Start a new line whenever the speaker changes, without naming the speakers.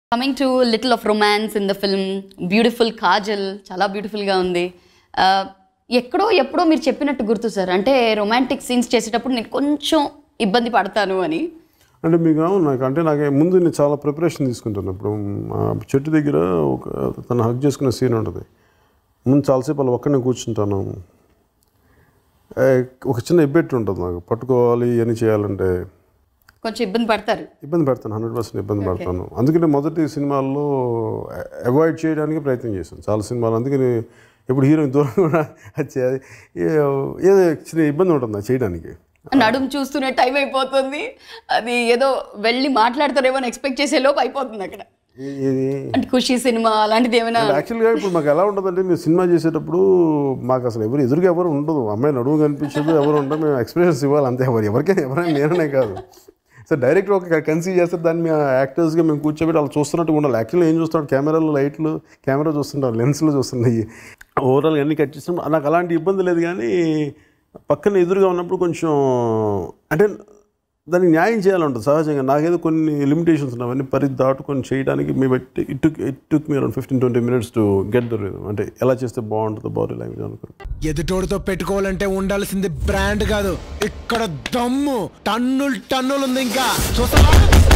coming to little of romance in the film beautiful Kajal చాలా బ్యూటిఫుల్గా ఉంది ఆ, ఎక్కడో ఎప్పుడో మీరు చెప్పినట్టు గుర్తు సార్ అంటే రొమాంటిక్ సీన్స్ చేసేటప్పుడు నేను కొంచెం ఇబ్బంది పడతాను అని
అంటే మీకు అవును నాకు అంటే నాకు ముందు నేను చాలా ప్రిపరేషన్ తీసుకుంటాను ఇప్పుడు మా చెట్టు దగ్గర ఒక తను హక్ చేసుకునే సీన్ ఉంటుంది ముందు చాలాసేపు అలా ఒక్కనే కూర్చుంటాను ఏ, ఒక చిన్న ఇబ్బెట్టు ఉంటుంది నాకు పట్టుకోవాలి అని చేయాలంటే
కొంచెం ఇబ్బంది పడతారు
ఇబ్బంది పెడతాను హండ్రెడ్ పర్సెంట్ ఇబ్బంది పడతాను అందుకని మొదటి సినిమాల్లో అవాయిడ్ చేయడానికి ప్రయత్నం చేశాను చాలా సినిమాలు అందుకని ఇప్పుడు హీరోయిన్ దూరం కూడా అది చే- ఏ- ఏదో చిన్న ఇబ్బంది ఉంటుంది నాకు చేయడానికి
నడుము చూస్తూనే టైం అయిపోతుంది అది ఏదో వెళ్ళి మాట్లాడతారేమో అని ఎక్స్పెక్ట్ చేసే లోపు అయిపోతుంది అక్కడ
ఈ- ఇది
అంటే ఖుషి సినిమా అలాంటిది ఏమైనా
యాక్చువల్గా ఇప్పుడు మాకు ఎలా ఉంటుందంటే మేము సినిమా చేసేటప్పుడు మాకు అసలు ఎవరు ఎదురుగా ఎవరు ఉండదు అమ్మాయి నడువు కనిపించదు ఎవరు ఉండదు మేము ఎక్స్ప్రెషన్స్ ఇవ్వాలి అంతే ఎవరు ఎవరికైనా ఎవరైనా నేననే కాదు సో డైరెక్ట్ ఒక కన్సీవ్ చేస్తే దాన్ని మేము యాక్టర్స్గా మేము కూర్చోబెట్టి వాళ్ళు చూస్తున్నట్టు ఉండాలి యాక్చువల్లీ ఏం చూస్తాడు కెమెరాలు లైట్లు కెమెరా చూస్తుంటారు లెన్స్లు చూస్తున్నాయి ఓవరాల్ అన్ని కట్ చేస్తున్నాం నాకు అలాంటి ఇబ్బంది లేదు కానీ పక్కన ఎదురుగా ఉన్నప్పుడు కొంచెం అంటే దానికి న్యాయం చేయాలంటుంది సహజంగా నాకేదో కొన్ని లిమిటేషన్స్ ఉన్నాయి అవన్నీ పరిధి దాటుకొని చేయడానికి మీ బట్టి it took it took me around fifteen twenty minutes to get the అంటే ఎలా చేస్తే బాగుంటుందో బాడీ లాంగ్వేజ్ అనుకుని
ఎదుటోడితో పెట్టుకోవాలంటే ఉండాల్సింది బ్రాండ్ కాదు ఇక్కడ దమ్ము టన్నులు టన్నులు ఉంది ఇంకా చూస్తావా